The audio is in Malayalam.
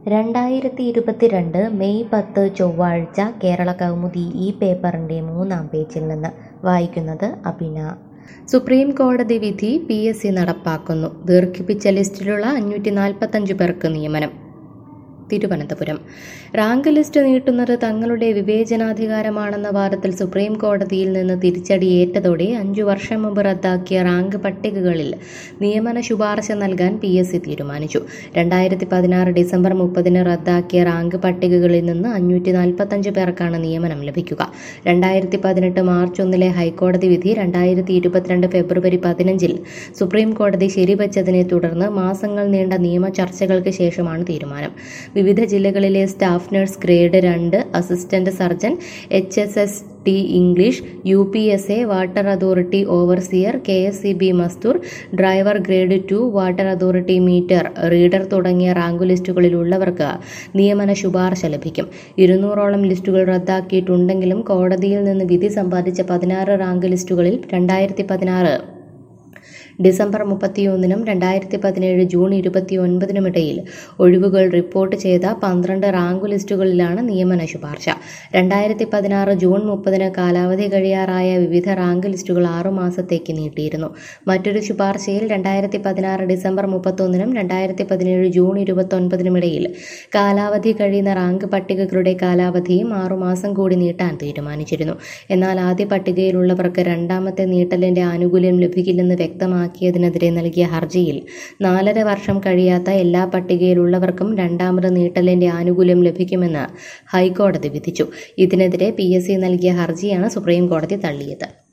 രണ്ടായിരത്തി ഇരുപത്തിരണ്ട് മെയ് പത്ത് ചൊവ്വാഴ്ച കേരള കൗമുദി ഈ പേപ്പറിൻ്റെ മൂന്നാം പേജിൽ നിന്ന് വായിക്കുന്നത് അഭിന സുപ്രീം കോടതി വിധി പി എസ് സി നടപ്പാക്കുന്നു ദീർഘിപ്പിച്ച ലിസ്റ്റിലുള്ള അഞ്ഞൂറ്റി നാൽപ്പത്തഞ്ച് പേർക്ക് നിയമനം തിരുവനന്തപുരം റാങ്ക് ലിസ്റ്റ് നീട്ടുന്നത് തങ്ങളുടെ വിവേചനാധികാരമാണെന്ന വാദത്തിൽ സുപ്രീം കോടതിയിൽ നിന്ന് തിരിച്ചടിയേറ്റതോടെ അഞ്ചു വർഷം മുമ്പ് റദ്ദാക്കിയ റാങ്ക് പട്ടികകളിൽ നിയമന ശുപാർശ നൽകാൻ പി എസ് സി തീരുമാനിച്ചു രണ്ടായിരത്തി പതിനാറ് ഡിസംബർ മുപ്പതിന് റദ്ദാക്കിയ റാങ്ക് പട്ടികകളിൽ നിന്ന് അഞ്ഞൂറ്റി നാൽപ്പത്തഞ്ച് പേർക്കാണ് നിയമനം ലഭിക്കുക രണ്ടായിരത്തി പതിനെട്ട് മാർച്ച് ഒന്നിലെ ഹൈക്കോടതി വിധി രണ്ടായിരത്തി ഇരുപത്തിരണ്ട് ഫെബ്രുവരി പതിനഞ്ചിൽ സുപ്രീം കോടതി ശരിവച്ചതിനെ തുടർന്ന് മാസങ്ങൾ നീണ്ട നിയമ ചർച്ചകൾക്ക് ശേഷമാണ് തീരുമാനം വിവിധ ജില്ലകളിലെ സ്റ്റാഫ് നഴ്സ് ഗ്രേഡ് രണ്ട് assistant surgeon H S S T English U P S A water authority overseer K S C B മസ്തൂർ driver grade two water authority meter reader തുടങ്ങിയ റാങ്ക് ലിസ്റ്റുകളിലുള്ളവർക്ക് നിയമന ശുപാർശ ലഭിക്കും ഇരുന്നൂറോളം ലിസ്റ്റുകൾ റദ്ദാക്കിയിട്ടുണ്ടെങ്കിലും കോടതിയിൽ നിന്ന് വിധി സമ്പാദിച്ച പതിനാറ് റാങ്ക് ലിസ്റ്റുകളിൽ രണ്ടായിരത്തി പതിനാറ് ഡിസംബർ മുപ്പത്തിയൊന്നിനും രണ്ടായിരത്തി പതിനേഴ് ജൂൺ ഇരുപത്തി ഒൻപതിനുമിടയിൽ ഒഴിവുകൾ റിപ്പോർട്ട് ചെയ്ത പന്ത്രണ്ട് റാങ്ക് ലിസ്റ്റുകളിലാണ് നിയമന ശുപാർശ രണ്ടായിരത്തി പതിനാറ് ജൂൺ മുപ്പതിന് കാലാവധി കഴിയാറായ വിവിധ റാങ്ക് ലിസ്റ്റുകൾ ആറുമാസത്തേക്ക് നീട്ടിയിരുന്നു മറ്റൊരു ശുപാർശയിൽ രണ്ടായിരത്തി പതിനാറ് ഡിസംബർ മുപ്പത്തൊന്നിനും രണ്ടായിരത്തി പതിനേഴ് ജൂൺ ഇരുപത്തൊൻപതിനുമിടയിൽ കാലാവധി കഴിയുന്ന റാങ്ക് പട്ടികകളുടെ കാലാവധിയും ആറുമാസം കൂടി നീട്ടാൻ തീരുമാനിച്ചിരുന്നു എന്നാൽ ആദ്യ പട്ടികയിലുള്ളവർക്ക് രണ്ടാമത്തെ നീട്ടലിന്റെ ആനുകൂല്യം ലഭിക്കില്ലെന്ന് വ്യക്തമാക്കിയതിനെതിരെ നൽകിയ ഹർജിയിൽ നാലര വർഷം കഴിയാത്ത എല്ലാ പട്ടികയിലുള്ളവർക്കും രണ്ടാമത് നീട്ടലിന്റെ ആനുകൂല്യം ലഭിക്കുമെന്ന് ഹൈക്കോടതി വിധിച്ചു ഇതിനെതിരെ പി നൽകിയ ഹർജിയാണ് സുപ്രീം കോടതി തള്ളിയത്